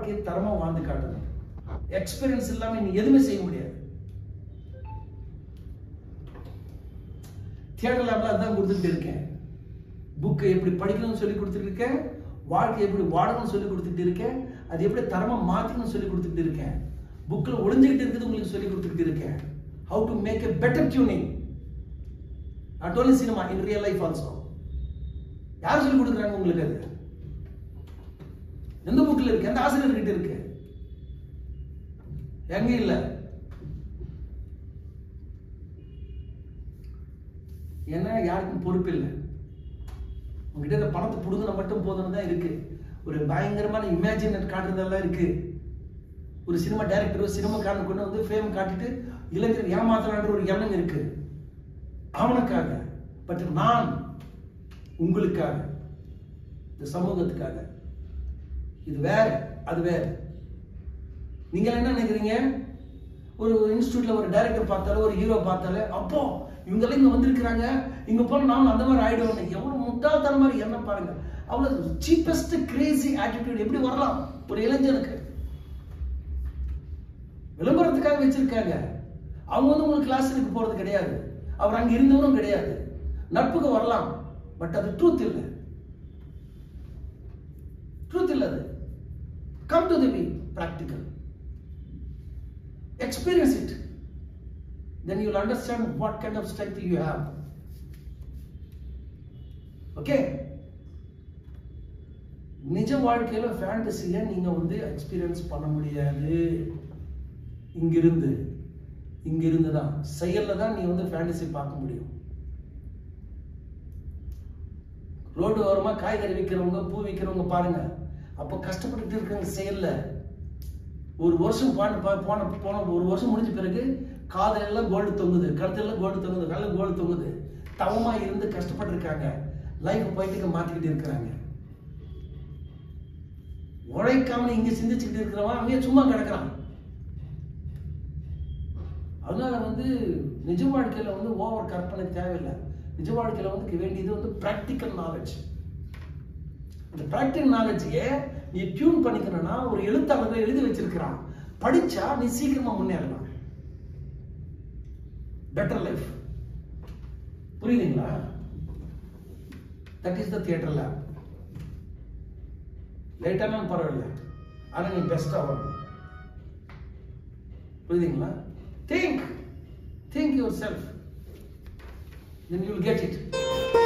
வாழ்க்கையை தரமா வாழ்ந்து காட்டணும் எக்ஸ்பீரியன்ஸ் இல்லாம நீ எதுவுமே செய்ய முடியாது தியேட்டர் லேப்ல அதான் கொடுத்துட்டு இருக்கேன் புக்கை எப்படி படிக்கணும்னு சொல்லி கொடுத்துட்டு இருக்கேன் வாழ்க்கை எப்படி வாழணும்னு சொல்லி கொடுத்துட்டு இருக்கேன் அது எப்படி தரமா மாத்தணும்னு சொல்லி கொடுத்துட்டு இருக்கேன் புக்கில் ஒளிஞ்சுக்கிட்டு இருக்குது உங்களுக்கு சொல்லி கொடுத்துட்டு இருக்கேன் how to make a better tuning not only cinema in real life also யார் சொல்லி கொடுக்குறாங்க உங்களுக்கு அது எந்த புக்கில் இருக்கு எந்த ஆசிரியர்கிட்ட இருக்கு எங்க இல்ல ஏன்னா யாருக்கும் பொறுப்பு இல்லை உங்ககிட்ட இந்த பணத்தை புடுங்கின மட்டும் போதும்னு தான் இருக்கு ஒரு பயங்கரமான இமேஜினேட் காட்டுறதெல்லாம் இருக்கு ஒரு சினிமா டைரக்டர் சினிமா காரன் கொண்டு வந்து ஃபேம் காட்டிட்டு இளைஞர் ஏமாத்தலான்ற ஒரு எண்ணம் இருக்கு அவனுக்காக பட் நான் உங்களுக்காக இந்த சமூகத்துக்காக இது வேற அது வேற நீங்க என்ன நினைக்கிறீங்க ஒரு இன்ஸ்டியூட்ல ஒரு டைரக்டர் பார்த்தாலும் ஒரு ஹீரோ பார்த்தாலே அப்போ இவங்கெல்லாம் இங்க வந்திருக்கிறாங்க இங்க போன நானும் அந்த மாதிரி ஆயிடுவேன் எவ்வளவு முட்டாள்தன மாதிரி என்ன பாருங்க அவ்வளவு சீப்பஸ்ட் கிரேசி ஆட்டிடியூட் எப்படி வரலாம் ஒரு இளைஞனுக்கு விளம்பரத்துக்காக வச்சிருக்காங்க அவங்க வந்து உங்களுக்கு கிளாஸுக்கு போறது கிடையாது அவர் அங்க இருந்தவரும் கிடையாது நட்புக்கு வரலாம் பட் அது ட்ரூத் இல்லை ட்ரூத் இல்லை அது come to the we practical experience it then you'll understand what kind of strength you have okay நிஜ வாழ்க்கையில ஃபேண்டசியை நீங்க வந்து எக்ஸ்பீரியன்ஸ் பண்ண முடியாது இங்கிருந்து இங்கிருந்து தான் செயல்ல தான் நீ வந்து ஃபேண்டசி பார்க்க முடியும் ரோடு ஓரமா காய்கறி விற்கிறவங்க பூ விற்கிறவங்க பாருங்க அப்ப கஷ்டப்பட்டுட்டு இருக்காங்க செயல்ல ஒரு வருஷம் போன போன போன ஒரு வருஷம் முடிஞ்ச பிறகு காதல எல்லாம் கோல்டு தொங்குது கழுத்துல எல்லாம் கோல்டு தொங்குது நல்ல கோல்டு தொங்குது தவமா இருந்து கஷ்டப்பட்டிருக்காங்க லைஃப் போயிட்டு மாத்திக்கிட்டு இருக்கிறாங்க உழைக்காம இங்க சிந்திச்சுக்கிட்டு இருக்கிறவன் அங்கேயே சும்மா கிடக்குறான் அதனால வந்து நிஜ வாழ்க்கையில வந்து ஓவர் கற்பனை தேவையில்லை நிஜ வாழ்க்கையில வந்து வேண்டியது வந்து ப்ராக்டிக்கல் நாலேஜ் அந்த ப்ராக்டிக்கல் நாலேஜையே நீ டியூன் பண்ணிக்கணும்னா ஒரு எழுத்தாளர் எழுதி வச்சிருக்கிறான் படிச்சா நீ சீக்கிரமா முன்னேறலாம் பெட்டர் லைஃப் புரியுதுங்களா that is the theatre lab லேட்டானாலும் பரவாயில்ல ஆனா நீ பெஸ்டா வரணும் புரியுதுங்களா think think yourself then you will get it